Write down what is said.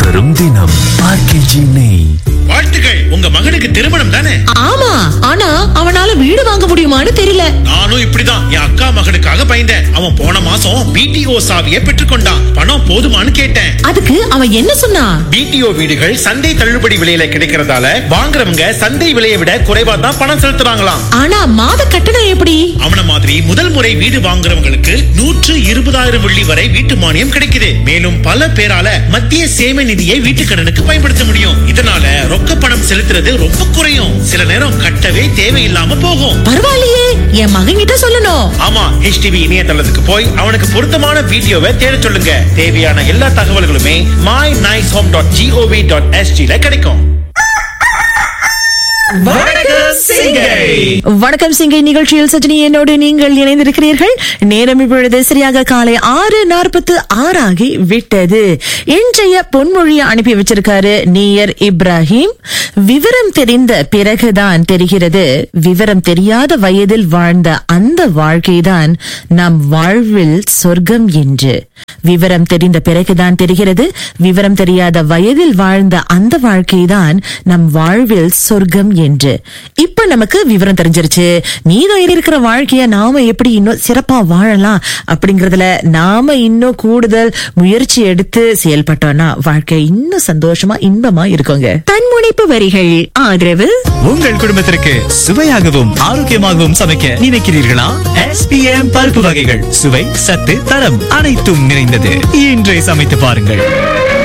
வரும் தினம் ஆர்கேஜி நெய் வாழ்த்துக்கள் உங்க மகனுக்கு திருமணம் தானே ஆமா ஆனா அவனால வீடு வாங்க முடியுமான்னு தெரியல நானும் இப்படிதான் என் அக்கா மகனுக்காக பயந்தேன் அவன் போன மாசம் பிடிஓ சாவியை பெற்றுக்கொண்டான் பணம் போதுமான்னு கேட்டேன் அதுக்கு அவன் என்ன சொன்னா பிடிஓ வீடுகள் சந்தை தள்ளுபடி விலையில கிடைக்கிறதால வாங்குறவங்க சந்தை விலையை விட குறைவா தான் பணம் செலுத்துறாங்களாம் ஆனா மாத கட்டணம் எப்படி அவன மாதிரி முதல் முறை வீடு வாங்குறவங்களுக்கு நூற்று இருபதாயிரம் வெள்ளி வரை வீட்டு மானியம் கிடைக்குது மேலும் பல பேரால மத்திய சேம நிதியை வீட்டு கடனுக்கு பயன்படுத்த முடியும் இதனால ரொக்க பணம் செலுத்துறது ரொம்ப குறையும் சில நேரம் கட்டவே தேவையில்லாம போகும் பரவாயில்லையே என் மகன் கிட்ட சொல்லணும் ஆமா ஹெச்டிவி இணையதளத்துக்கு போய் அவனுக்கு பொருத்தமான வீடியோவை தேட சொல்லுங்க தேவையான எல்லா தகவல்களுமே my nice home dot G O V dot எஸ்டில கிடைக்கும் வணக்கம் சிங்கை நிகழ்ச்சியில் சஜினி என்னோடு நீங்கள் இணைந்திருக்கிறீர்கள் நேரம் இப்பொழுது சரியாக காலை ஆறு நாற்பத்து ஆறாகி விட்டது இன்றைய பொன்மொழியை அனுப்பி வச்சிருக்காரு நீயர் இப்ராஹிம் விவரம் தெரிந்த பிறகுதான் தெரிகிறது விவரம் தெரியாத வயதில் வாழ்ந்த அந்த வாழ்க்கைதான் நம் வாழ்வில் சொர்க்கம் என்று விவரம் தெரிந்த பிறகுதான் தெரிகிறது விவரம் தெரியாத வயதில் வாழ்ந்த அந்த வாழ்க்கைதான் நம் வாழ்வில் சொர்க்கம் என்று இப்ப நமக்கு விவரம் தெரிஞ்சிருச்சு மீதம் இருக்கிற வாழ்க்கைய நாம எப்படி இன்னும் சிறப்பா வாழலாம் அப்படிங்கறதுல நாம இன்னும் கூடுதல் முயற்சி எடுத்து செயல்பட்டோம்னா வாழ்க்கை இன்னும் சந்தோஷமா இன்பமா இருக்குங்க தன்முனைப்பு வரிகள் ஆதரவு உங்கள் குடும்பத்திற்கு சுவையாகவும் ஆரோக்கியமாகவும் சமைக்க நினைக்கிறீர்களா எஸ்பிஎம் பருப்பு வகைகள் சுவை சத்து தரம் அனைத்தும் நிறைந்தது இன்றை சமைத்து பாருங்கள்